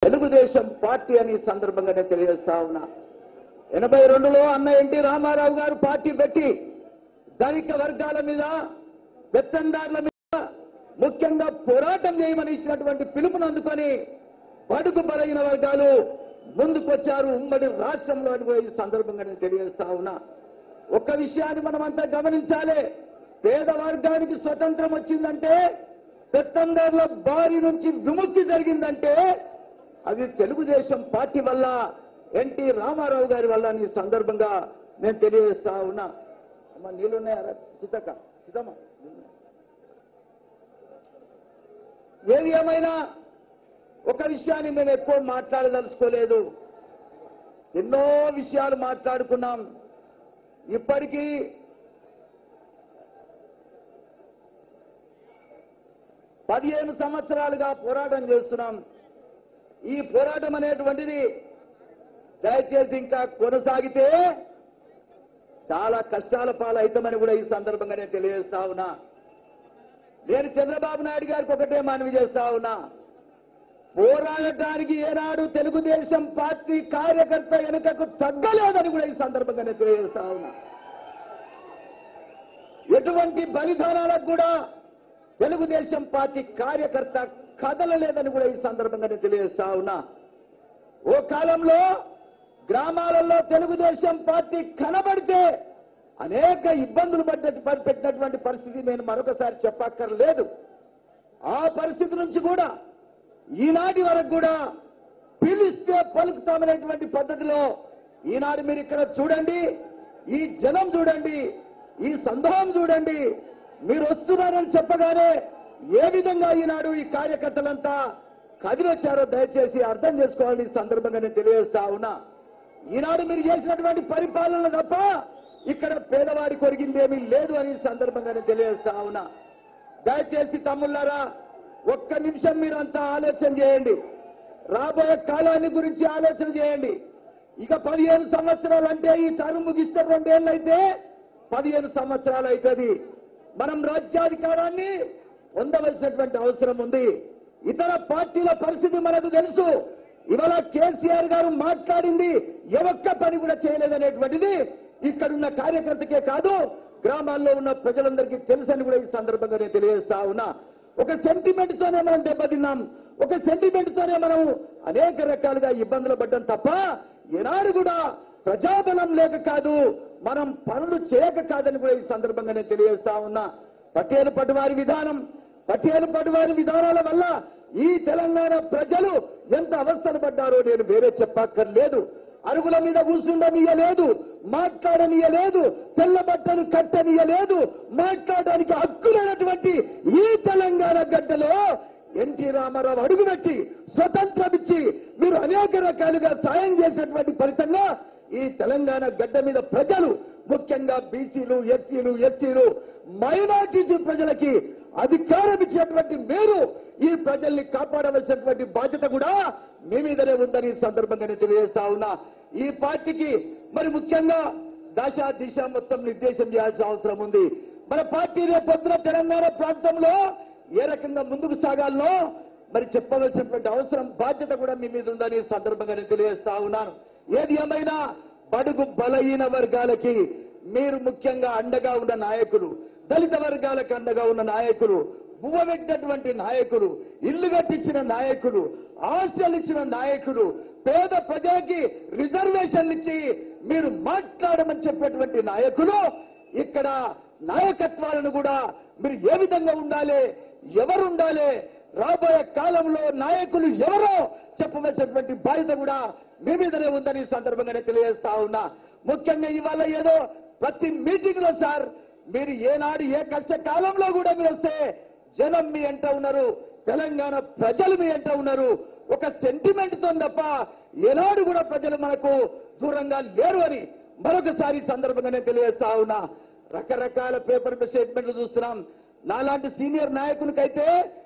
Telugu Desam party అని ఈ సందర్భంగా నేను తెలియజేస్తా ఉన్నా ఎనభై రెండులో అన్న ఎన్టీ రామారావు గారు పార్టీ పెట్టి ధనిక వర్గాల మీద పెత్తందారుల మీద ముఖ్యంగా పోరాటం చేయమని ఇచ్చినటువంటి పిలుపును అందుకొని బడుగు బలైన వర్గాలు ముందుకొచ్చారు ఉమ్మడి రాష్ట్రంలో అని కూడా ఈ సందర్భంగా నేను తెలియజేస్తా ఉన్నా ఒక్క విషయాన్ని మనం అంతా గమనించాలి పేద వర్గానికి స్వతంత్రం వచ్చిందంటే పెత్తందారుల బారి నుంచి విముక్తి జరిగిందంటే అది తెలుగుదేశం పార్టీ వల్ల ఎన్టీ రామారావు గారి వల్ల అని ఈ సందర్భంగా నేను తెలియజేస్తా ఉన్నా అమ్మా నీళ్ళున్నాయా సీతక్క సీతమ్మ నీళ్ళున్నాయా? ఏది ఏమైనా ఒక విషయాన్ని మేము ఎక్కువ మాట్లాడదలుచుకోలేదు ఎన్నో విషయాలు మాట్లాడుకున్నాం ఇప్పటికీ పదిహేను సంవత్సరాలుగా పోరాటం చేస్తున్నాం ఈ పోరాటం అనేటువంటిది దయచేసి ఇంకా కొనసాగితే చాలా కష్టాల పాలవుతామని కూడా ఈ సందర్భంగా నేను తెలియజేస్తా ఉన్నా నేను చంద్రబాబు నాయుడు గారికి ఒకటే మనవి చేస్తా ఉన్నా పోరాడటానికి ఏనాడు తెలుగుదేశం పార్టీ కార్యకర్త వెనుకకు తగ్గలేదని కూడా ఈ సందర్భంగా నేను తెలియజేస్తా ఉన్నా ఎటువంటి బలిదానాలకు కూడా తెలుగుదేశం పార్టీ కార్యకర్త కదలలేదని కూడా ఈ సందర్భంగా నేను తెలియజేస్తా ఉన్నా ఓ కాలంలో గ్రామాలలో తెలుగుదేశం పార్టీ కనబడితే అనేక ఇబ్బందులు పడ్డ పెట్టినటువంటి పరిస్థితి నేను మరొకసారి చెప్పక్కర్లేదు ఆ పరిస్థితి నుంచి కూడా ఈనాటి వరకు కూడా పిలిస్తే పలుకుతామనేటువంటి పద్ధతిలో ఈనాడు మీరు ఇక్కడ చూడండి ఈ జనం చూడండి ఈ సందోహం చూడండి మీరు వస్తున్నారని చెప్పగానే ఏ విధంగా ఈనాడు ఈ కార్యకర్తలంతా కదిలొచ్చారో దయచేసి అర్థం చేసుకోవాలని ఈ సందర్భంగా నేను తెలియజేస్తా ఉన్నా ఈనాడు మీరు చేసినటువంటి పరిపాలన తప్ప ఇక్కడ పేదవాడి కొరిగిందేమీ లేదు అని ఈ సందర్భంగా నేను తెలియజేస్తా ఉన్నా దయచేసి తమ్ముళ్ళారా ఒక్క నిమిషం మీరు అంతా ఆలోచన చేయండి రాబోయే కాలాన్ని గురించి ఆలోచన చేయండి ఇక పదిహేను సంవత్సరాలు అంటే ఈ తరం ముగిస్తే రెండేళ్ళు అయితే పదిహేను సంవత్సరాలు అవుతుంది మనం రాజ్యాధికారాన్ని పొందవలసినటువంటి అవసరం ఉంది ఇతర పార్టీల పరిస్థితి మనకు తెలుసు ఇవాళ కేసీఆర్ గారు మాట్లాడింది ఏ ఒక్క పని కూడా చేయలేదనేటువంటిది ఇక్కడున్న కార్యకర్తకే కాదు గ్రామాల్లో ఉన్న ప్రజలందరికీ తెలుసని కూడా ఈ సందర్భంగా నేను తెలియజేస్తా ఉన్నా ఒక సెంటిమెంట్ తోనే మనం దెబ్బతిన్నాం ఒక సెంటిమెంట్ తోనే మనం అనేక రకాలుగా ఇబ్బందులు పడ్డాం తప్ప ఏనాడు కూడా ప్రజాబలం లేక కాదు మనం పనులు చేయక కాదని కూడా ఈ సందర్భంగా నేను తెలియజేస్తా ఉన్నా పటేలు పటువారి విధానం పటేలు పటువారి విధానాల వల్ల ఈ తెలంగాణ ప్రజలు ఎంత అవస్థలు పడ్డారో నేను వేరే చెప్పక్కర్లేదు అరుగుల మీద కూర్చుండనియలేదు మాట్లాడనియలేదు తెల్ల బట్టలు కట్టనియలేదు మాట్లాడడానికి హక్కులేనటువంటి ఈ తెలంగాణ గడ్డలో ఎన్టీ రామారావు అడుగుపెట్టి స్వతంత్రం ఇచ్చి మీరు అనేక రకాలుగా సాయం చేసినటువంటి ఫలితంగా ఈ తెలంగాణ గడ్డ మీద ప్రజలు ముఖ్యంగా బీసీలు ఎస్సీలు ఎస్సీలు మైనార్టీ ప్రజలకి అధికారం ఇచ్చినటువంటి మీరు ఈ ప్రజల్ని కాపాడవలసినటువంటి బాధ్యత కూడా మీ మీదనే ఉందని ఈ సందర్భంగా నేను తెలియజేస్తా ఉన్నా ఈ పార్టీకి మరి ముఖ్యంగా దశ దిశ మొత్తం నిర్దేశం చేయాల్సిన అవసరం ఉంది మన పార్టీ రేపొద్దున తెలంగాణ ప్రాంతంలో ఏ రకంగా ముందుకు సాగాలో మరి చెప్పవలసినటువంటి అవసరం బాధ్యత కూడా మీ మీద ఉందని ఈ సందర్భంగా నేను తెలియజేస్తా ఉన్నాను ఏది ఏమైనా బడుగు బలహీన వర్గాలకి మీరు ముఖ్యంగా అండగా ఉన్న నాయకులు దళిత వర్గాలకు అండగా ఉన్న నాయకులు బువ్వబెట్టినటువంటి నాయకులు ఇల్లు కట్టించిన నాయకులు ఆస్తులు ఇచ్చిన నాయకులు పేద ప్రజలకి రిజర్వేషన్లు ఇచ్చి మీరు మాట్లాడమని చెప్పేటువంటి నాయకులు ఇక్కడ నాయకత్వాలను కూడా మీరు ఏ విధంగా ఉండాలి ఎవరు ఉండాలి రాబోయే కాలంలో నాయకులు ఎవరో చెప్పవలసినటువంటి బాధ్యత కూడా మీ మీదనే ఉందని ఈ సందర్భంగా నేను తెలియజేస్తా ఉన్నా ముఖ్యంగా ఇవాళ ఏదో ప్రతి మీటింగ్ లో సార్ మీరు ఏనాడు ఏ కష్టకాలంలో కూడా మీరు వస్తే జనం మీ ఎంట ఉన్నారు తెలంగాణ ప్రజలు మీ ఎంట ఉన్నారు ఒక సెంటిమెంట్ తో తప్ప ఏనాడు కూడా ప్రజలు మనకు దూరంగా లేరు అని మరొకసారి ఈ సందర్భంగా నేను తెలియజేస్తా ఉన్నా రకరకాల పేపర్ స్టేట్మెంట్లు చూస్తున్నాం నాలాంటి సీనియర్ నాయకునికైతే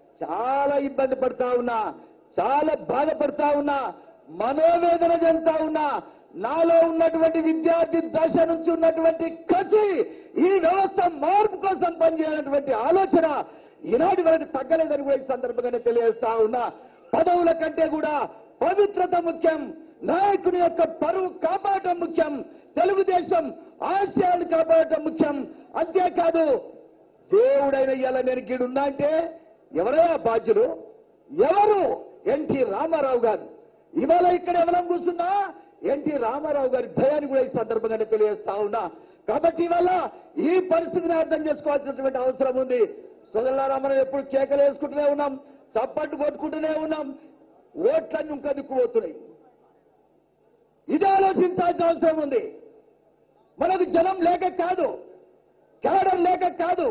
చాలా ఇబ్బంది పడతా ఉన్నా చాలా బాధపడతా ఉన్నా మనోవేదన చెందుతా ఉన్నా నాలో ఉన్నటువంటి విద్యార్థి దశ నుంచి ఉన్నటువంటి కసి ఈ వ్యవస్థ మార్పు కోసం పనిచేయాలన్నటువంటి ఆలోచన ఈనాటి వరకు తగ్గలేదని కూడా ఈ సందర్భంగానే తెలియజేస్తా ఉన్నా పదవుల కంటే కూడా పవిత్రత ముఖ్యం నాయకుని యొక్క పరువు కాపాడటం ముఖ్యం తెలుగుదేశం ఆశయాలు కాపాడటం ముఖ్యం అంతేకాదు దేవుడైన ఇలా నేను గీడున్నా అంటే ఎవరయ్యా బాధ్యులు ఎవరు ఎన్టీ రామారావు గారు ఇవాళ ఇక్కడ ఎవరం కూర్చున్నా ఎన్టీ రామారావు గారి దయాన్ని కూడా ఈ సందర్భంగానే తెలియజేస్తా ఉన్నా కాబట్టి ఇవాళ ఈ పరిస్థితిని అర్థం చేసుకోవాల్సినటువంటి అవసరం ఉంది సోదరులారా మనం ఎప్పుడు కేకలు వేసుకుంటూనే ఉన్నాం చప్పట్టు కొట్టుకుంటూనే ఉన్నాం ఓట్లన్నీ ఇంకా దిక్కుపోతున్నాయి ఇది ఆలోచించాల్సిన అవసరం ఉంది మనకు జనం లేక కాదు కేడర్ లేక కాదు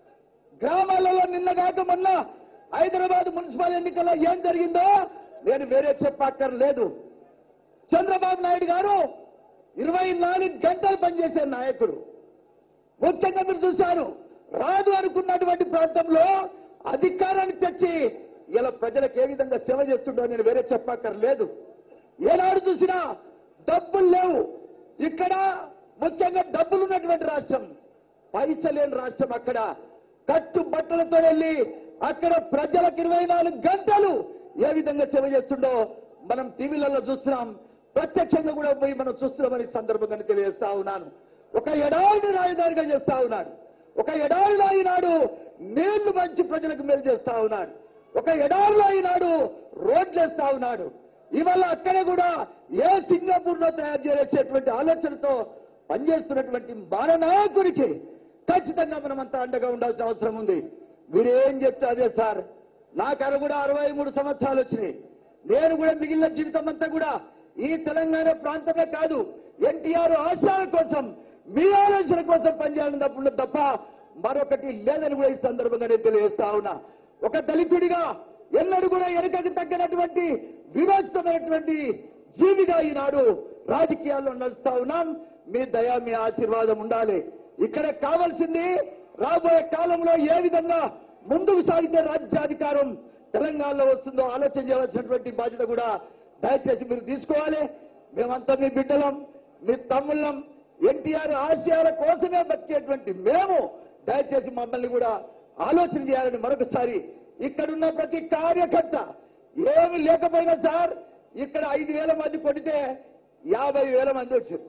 గ్రామాలలో నిన్న కాక మొన్న హైదరాబాద్ మున్సిపల్ ఎన్నికల్లో ఏం జరిగిందో నేను వేరే చెప్పక్కర్లేదు చంద్రబాబు నాయుడు గారు ఇరవై నాలుగు గంటలు పనిచేసే నాయకుడు ముఖ్యంగా మీరు చూశారు రాదు అనుకున్నటువంటి ప్రాంతంలో అధికారాన్ని తెచ్చి ఇలా ప్రజలకు ఏ విధంగా సేవ చేస్తుండో నేను వేరే చెప్పక్కర్లేదు ఏనాడు చూసినా డబ్బులు లేవు ఇక్కడ ముఖ్యంగా డబ్బులు ఉన్నటువంటి రాష్ట్రం పైసలు లేని రాష్ట్రం అక్కడ కట్టు బట్టలతో వెళ్ళి అక్కడ ప్రజలకు ఇరవై నాలుగు గంటలు ఏ విధంగా సేవ చేస్తుండో మనం టీవీలలో చూస్తున్నాం ప్రత్యక్షంగా కూడా పోయి మనం చూస్తున్నామని ఈ సందర్భంగా తెలియజేస్తా ఉన్నాను ఒక ఎడారిని రాజధానిగా చేస్తా ఉన్నాడు ఒక ఎడారిలో ఈనాడు నీళ్లు మంచి ప్రజలకు మేలు చేస్తా ఉన్నాడు ఒక ఎడారిలో ఈనాడు రోడ్లు వేస్తా ఉన్నాడు ఇవాళ అక్కడ కూడా ఏ సింగపూర్ లో తయారు చేసేటువంటి ఆలోచనతో పనిచేస్తున్నటువంటి మాననాయకుడికి ఖచ్చితంగా మనం అంతా అండగా ఉండాల్సిన అవసరం ఉంది మీరేం చెప్తే అదే సార్ నాకు కూడా అరవై మూడు సంవత్సరాలు వచ్చినాయి నేను కూడా మిగిలిన జీవితం అంతా కూడా ఈ తెలంగాణ ప్రాంతమే కాదు ఎన్టీఆర్ ఆశయాల కోసం మీ ఆలోచన కోసం పనిచేయాలని తప్పుడు తప్ప మరొకటి లేదని కూడా ఈ సందర్భంగా నేను తెలియజేస్తా ఉన్నా ఒక దళితుడిగా ఎన్నడూ కూడా వెనుకకు తగ్గినటువంటి విరోచితమైనటువంటి జీవిగా ఈనాడు రాజకీయాల్లో నడుస్తా ఉన్నాం మీ దయ మీ ఆశీర్వాదం ఉండాలి ఇక్కడ కావాల్సింది రాబోయే కాలంలో ఏ విధంగా ముందుకు సాగితే రాజ్యాధికారం తెలంగాణలో వస్తుందో ఆలోచన చేయవలసినటువంటి బాధ్యత కూడా దయచేసి మీరు తీసుకోవాలి మేమంతా మీ బిడ్డలం మీ తమ్ముళ్ళం ఎన్టీఆర్ ఆశయాల కోసమే బతికేటువంటి మేము దయచేసి మమ్మల్ని కూడా ఆలోచన చేయాలని మరొకసారి ఇక్కడున్న ప్రతి కార్యకర్త ఏమి లేకపోయినా సార్ ఇక్కడ ఐదు వేల మంది కొడితే యాభై వేల మంది వచ్చారు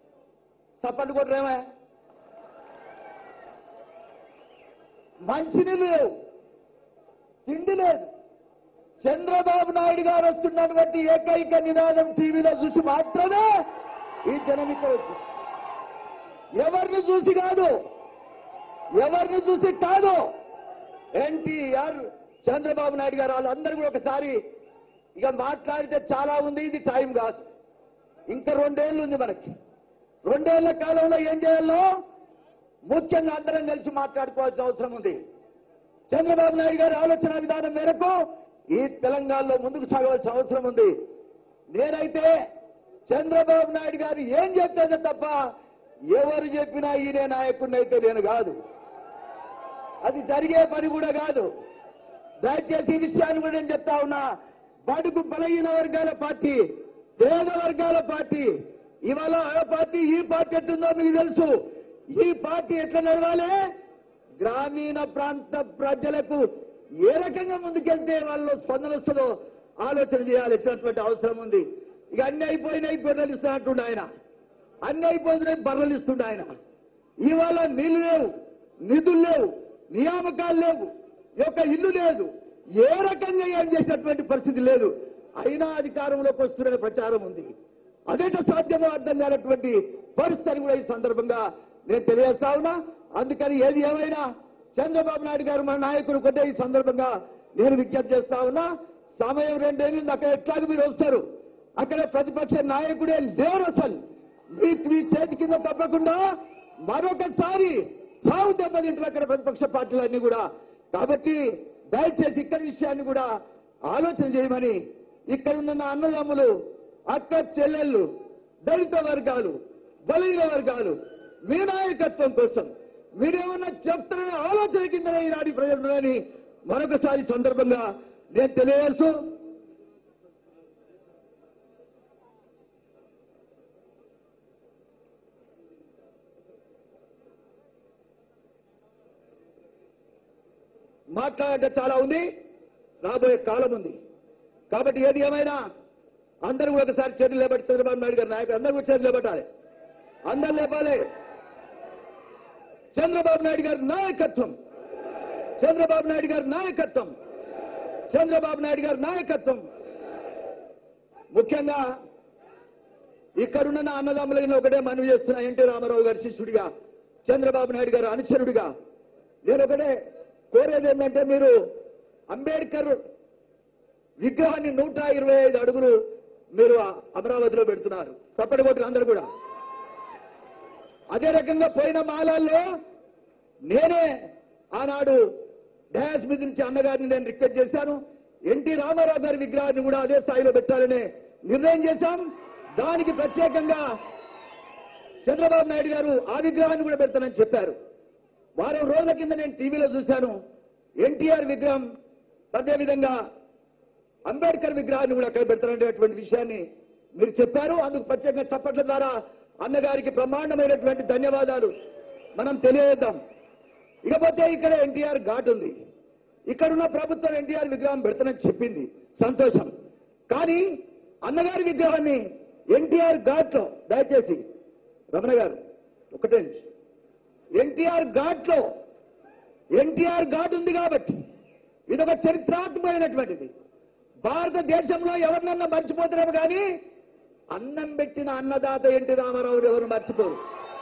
చప్పట్లు కొట్టరేమే మంచినీళ్ళు లేవు తిండి లేదు చంద్రబాబు నాయుడు గారు వస్తున్నటువంటి ఏకైక నినాదం టీవీలో చూసి మాత్రమే ఈ జనం ఇక్కడ వచ్చి ఎవరిని చూసి కాదు ఎవరిని చూసి కాదు ఎన్టీఆర్ చంద్రబాబు నాయుడు గారు వాళ్ళందరూ కూడా ఒకసారి ఇక మాట్లాడితే చాలా ఉంది ఇది టైం కాదు ఇంకా రెండేళ్ళు ఉంది మనకి రెండేళ్ల కాలంలో ఏం చేయాలో ముఖ్యంగా అందరం కలిసి మాట్లాడుకోవాల్సిన అవసరం ఉంది చంద్రబాబు నాయుడు గారి ఆలోచన విధానం మేరకు ఈ తెలంగాణలో ముందుకు సాగవలసిన అవసరం ఉంది నేనైతే చంద్రబాబు నాయుడు గారు ఏం చెప్తాదో తప్ప ఎవరు చెప్పినా ఈయనే నాయకుడిని అయితే నేను కాదు అది జరిగే పని కూడా కాదు దయచేసి ఈ విషయాన్ని కూడా నేను చెప్తా ఉన్నా బడుగు బలహీన వర్గాల పార్టీ పేద వర్గాల పార్టీ ఇవాళ ఆ పార్టీ ఈ పార్టీ ఎట్టుందో మీకు తెలుసు ఈ పార్టీ ఎట్లా నడవాలి గ్రామీణ ప్రాంత ప్రజలకు ఏ రకంగా ముందుకెళ్తే వాళ్ళలో స్పందన వస్తుందో ఆలోచన చేయాల్సినటువంటి అవసరం ఉంది ఇక అన్ని అయిపోయినాయి గొర్రెలు ఇస్తున్నట్టుండే ఆయన అన్ని అయిపోతున్నాయి బర్రెలు ఇస్తుండే ఆయన ఇవాళ నీళ్లు లేవు నిధులు లేవు నియామకాలు లేవు ఈ యొక్క ఇల్లు లేదు ఏ రకంగా ఏం చేసినటువంటి పరిస్థితి లేదు అయినా అధికారంలోకి వస్తున్న ప్రచారం ఉంది అదేట సాధ్యమో అర్థం కానటువంటి పరిస్థితి కూడా ఈ సందర్భంగా నేను తెలియజేస్తా ఉన్నా అందుకని ఏది ఏమైనా చంద్రబాబు నాయుడు గారు మన నాయకుడు కొట్టే ఈ సందర్భంగా నేను విజ్ఞప్తి చేస్తా ఉన్నా సమయం రెండేళ్ళు అక్కడ ఎట్లాగ మీరు వస్తారు అక్కడ ప్రతిపక్ష నాయకుడే లేరు అసలు మీ మీ చేతి కింద తప్పకుండా మరొకసారి సాగు దెబ్బతింటారు అక్కడ ప్రతిపక్ష పార్టీలన్నీ కూడా కాబట్టి దయచేసి ఇక్కడి విషయాన్ని కూడా ఆలోచన చేయమని ఇక్కడ ఉన్న నా అన్నదమ్ములు అక్క చెల్లెళ్ళు దళిత వర్గాలు బలహీన వర్గాలు మీ నాయకత్వం కోసం మీరేమన్నా చెప్తారనే ఆలోచన కింద ఈనాటి ప్రజలని మరొకసారి సందర్భంగా నేను తెలియజేస్తూ మాట్లాడే చాలా ఉంది రాబోయే కాలం ఉంది కాబట్టి ఏది ఏమైనా అందరూ కూడా ఒకసారి చేతులు లేబట్టి చంద్రబాబు నాయుడు గారి నాయకులు అందరూ కూడా చేతులు లేబట్టాలి అందరు లేపాలి చంద్రబాబు నాయుడు గారి నాయకత్వం చంద్రబాబు నాయుడు గారి నాయకత్వం చంద్రబాబు నాయుడు గారి నాయకత్వం ముఖ్యంగా ఇక్కడున్న నా అన్నదమ్ములైన ఒకటే మనవి చేస్తున్నా ఎన్టీ రామారావు గారి శిష్యుడిగా చంద్రబాబు నాయుడు గారు అనుచరుడిగా నేను ఒకటే కోరేది ఏంటంటే మీరు అంబేద్కర్ విగ్రహాన్ని నూట ఇరవై ఐదు అడుగులు మీరు అమరావతిలో పెడుతున్నారు తప్పటి కొట్టిన అందరూ కూడా అదే రకంగా పోయిన మాలాల్లో నేనే ఆనాడు డయాస్ మీద నుంచి అన్నగారిని నేను రిక్వెస్ట్ చేశాను ఎన్టీ రామారావు గారి విగ్రహాన్ని కూడా అదే స్థాయిలో పెట్టాలని నిర్ణయం చేశాం దానికి ప్రత్యేకంగా చంద్రబాబు నాయుడు గారు ఆ విగ్రహాన్ని కూడా పెడతానని చెప్పారు వారం రోజుల కింద నేను టీవీలో చూశాను ఎన్టీఆర్ విగ్రహం అదేవిధంగా అంబేద్కర్ విగ్రహాన్ని కూడా అక్కడ పెడతారనేటువంటి విషయాన్ని మీరు చెప్పారు అందుకు ప్రత్యేకంగా చప్పట్ల ద్వారా అన్నగారికి బ్రహ్మాండమైనటువంటి ధన్యవాదాలు మనం తెలియజేద్దాం ఇకపోతే ఇక్కడ ఎన్టీఆర్ ఘాట్ ఉంది ఇక్కడున్న ప్రభుత్వం ఎన్టీఆర్ విగ్రహం పెడతానని చెప్పింది సంతోషం కానీ అన్నగారి విగ్రహాన్ని ఎన్టీఆర్ ఘాట్ లో దయచేసి రమణ గారు ఒకటే నిమిషం. ఎన్టీఆర్ ఘాట్ లో ఎన్టీఆర్ ఘాట్ ఉంది కాబట్టి ఇదొక చరిత్రాత్మకమైనటువంటిది భారతదేశంలో ఎవరినన్నా మర్చిపోతున్నాము కానీ అన్నం పెట్టిన అన్నదాత ఎన్టీ రామారావు ఎవరు మర్చిపోరు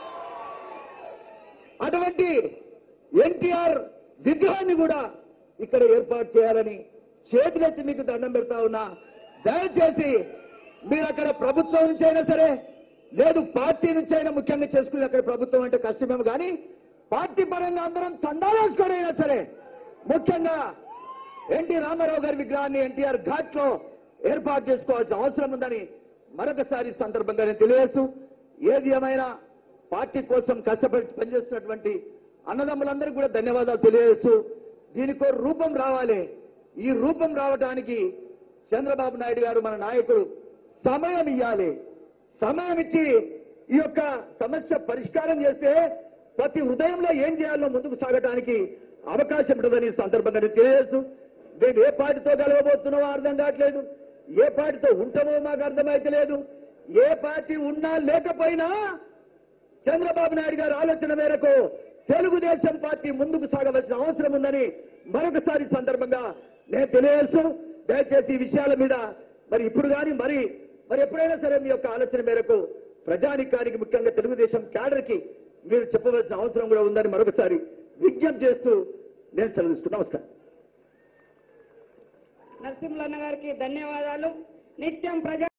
అటువంటి ఎన్టీఆర్ విగ్రహాన్ని కూడా ఇక్కడ ఏర్పాటు చేయాలని చేతులెత్తి మీకు దండం పెడతా ఉన్నా దయచేసి మీరు అక్కడ ప్రభుత్వం నుంచి అయినా సరే లేదు పార్టీ నుంచి అయినా ముఖ్యంగా చేసుకుని అక్కడ ప్రభుత్వం అంటే కష్టమేమో కానీ పార్టీ పరంగా అందరం చందాలేసుకొని అయినా సరే ముఖ్యంగా ఎన్టీ రామారావు గారి విగ్రహాన్ని ఎన్టీఆర్ ఘాట్ లో ఏర్పాటు చేసుకోవాల్సిన అవసరం ఉందని మరొకసారి ఈ సందర్భంగా నేను తెలియజేస్తూ ఏది ఏమైనా పార్టీ కోసం కష్టపడి పనిచేస్తున్నటువంటి అన్నదమ్ములందరికీ కూడా ధన్యవాదాలు తెలియజేస్తూ దీనికో రూపం రావాలి ఈ రూపం రావడానికి చంద్రబాబు నాయుడు గారు మన నాయకుడు సమయం ఇవ్వాలి సమయం ఇచ్చి ఈ యొక్క సమస్య పరిష్కారం చేస్తే ప్రతి హృదయంలో ఏం చేయాలో ముందుకు సాగడానికి అవకాశం ఉంటుందని ఈ సందర్భంగా నేను తెలియజేస్తూ మేము ఏ పార్టీతో కలవబోతున్నామో అర్థం కావట్లేదు ఏ పార్టీతో ఉంటామో మాకు అర్థమైతలేదు ఏ పార్టీ ఉన్నా లేకపోయినా చంద్రబాబు నాయుడు గారి ఆలోచన మేరకు తెలుగుదేశం పార్టీ ముందుకు సాగవలసిన అవసరం ఉందని మరొకసారి ఈ సందర్భంగా నేను తెలియజేస్తూ దయచేసి ఈ విషయాల మీద మరి ఇప్పుడు కానీ మరి మరి ఎప్పుడైనా సరే మీ యొక్క ఆలోచన మేరకు ప్రజానికానికి ముఖ్యంగా తెలుగుదేశం క్యాడర్ కి మీరు చెప్పవలసిన అవసరం కూడా ఉందని మరొకసారి విజ్ఞప్తి చేస్తూ నేను సెలవిస్తున్నాను నమస్కారం నరసింహన్న గారికి ధన్యవాదాలు నిత్యం ప్రజా